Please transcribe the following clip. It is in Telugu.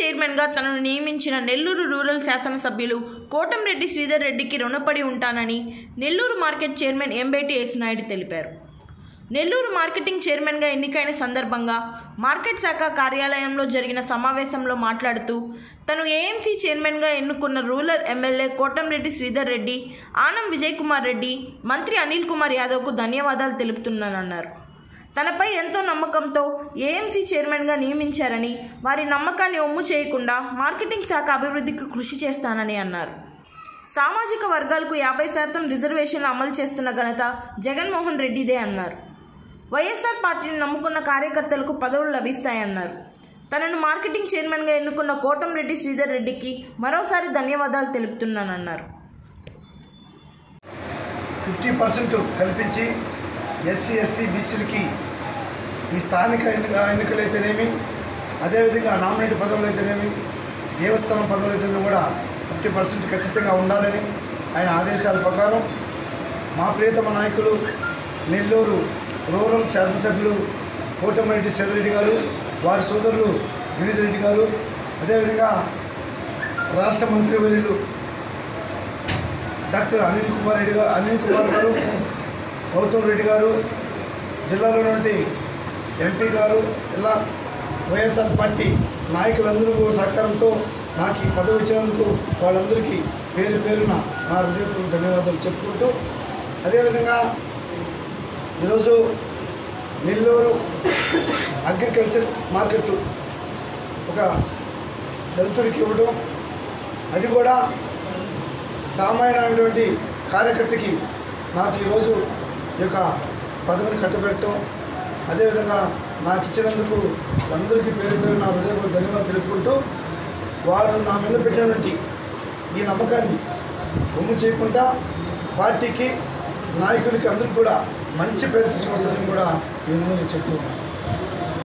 చైర్మన్గా తనను నియమించిన నెల్లూరు రూరల్ శాసనసభ్యులు కోటంరెడ్డి శ్రీధర్ రెడ్డికి రుణపడి ఉంటానని నెల్లూరు మార్కెట్ చైర్మన్ ఎంబేటి నాయుడు తెలిపారు నెల్లూరు మార్కెటింగ్ చైర్మన్గా ఎన్నికైన సందర్భంగా మార్కెట్ శాఖ కార్యాలయంలో జరిగిన సమావేశంలో మాట్లాడుతూ తను ఏఎంసీ చైర్మన్గా ఎన్నుకున్న రూరల్ ఎమ్మెల్యే కోటంరెడ్డి శ్రీధర్ రెడ్డి ఆనం విజయ్ కుమార్ రెడ్డి మంత్రి అనిల్ కుమార్ యాదవ్కు ధన్యవాదాలు తెలుపుతున్నానన్నారు తనపై ఎంతో నమ్మకంతో ఏఎంసీ చైర్మన్గా నియమించారని వారి నమ్మకాన్ని ఒమ్ము చేయకుండా మార్కెటింగ్ శాఖ అభివృద్ధికి కృషి చేస్తానని అన్నారు సామాజిక వర్గాలకు యాభై శాతం రిజర్వేషన్లు అమలు చేస్తున్న ఘనత జగన్మోహన్ రెడ్డిదే అన్నారు వైఎస్ఆర్ పార్టీని నమ్ముకున్న కార్యకర్తలకు పదవులు లభిస్తాయన్నారు తనను మార్కెటింగ్ చైర్మన్గా ఎన్నుకున్న కోటంరెడ్డి శ్రీధర్ రెడ్డికి మరోసారి ధన్యవాదాలు తెలుపుతున్నానన్నారు ఫిఫ్టీ పర్సెంట్ కల్పించి ఎస్సీ ఎస్టీ బీసీలకి ఈ స్థానిక ఎన్నిక ఎన్నికలైతేనేమి అదేవిధంగా నామినేట్ పదవులు అయితేనేమి దేవస్థానం పదవులు అయితేనేమి కూడా ఫిఫ్టీ పర్సెంట్ ఖచ్చితంగా ఉండాలని ఆయన ఆదేశాల ప్రకారం మా ప్రియతమ నాయకులు నెల్లూరు రూరల్ శాసనసభ్యులు కోటమిరెడ్డి సేదరెడ్డి గారు వారి సోదరులు గిరిధర్ రెడ్డి గారు అదేవిధంగా రాష్ట్ర మంత్రివర్యులు డాక్టర్ అనిల్ కుమార్ రెడ్డి గారు అనిల్ కుమార్ గారు గౌతమ్ రెడ్డి గారు జిల్లాలో నుండి ఎంపీ గారు ఇలా వైఎస్ఆర్ పార్టీ నాయకులందరూ కూడా సహకారంతో నాకు ఈ పదవి ఇచ్చినందుకు వాళ్ళందరికీ పేరు పేరున నా హృదయపూర్వక ధన్యవాదాలు చెప్పుకుంటూ అదేవిధంగా ఈరోజు నెల్లూరు అగ్రికల్చర్ మార్కెట్ ఒక దళితుడికి ఇవ్వడం అది కూడా సామాన్యమైనటువంటి కార్యకర్తకి నాకు ఈరోజు ఈ యొక్క పదవిని కట్టబెట్టడం అదేవిధంగా నాకు ఇచ్చినందుకు అందరికీ పేరు పేరు నా హృదయపూర్వక ధన్యవాదాలు తెలుపుకుంటూ వారు నా మీద పెట్టినటువంటి ఈ నమ్మకాన్ని ఒమ్ము చేయకుండా పార్టీకి నాయకులకి అందరికీ కూడా మంచి పేరు తీసుకొస్తారని కూడా నేను ముందు చెప్తూ ఉన్నాను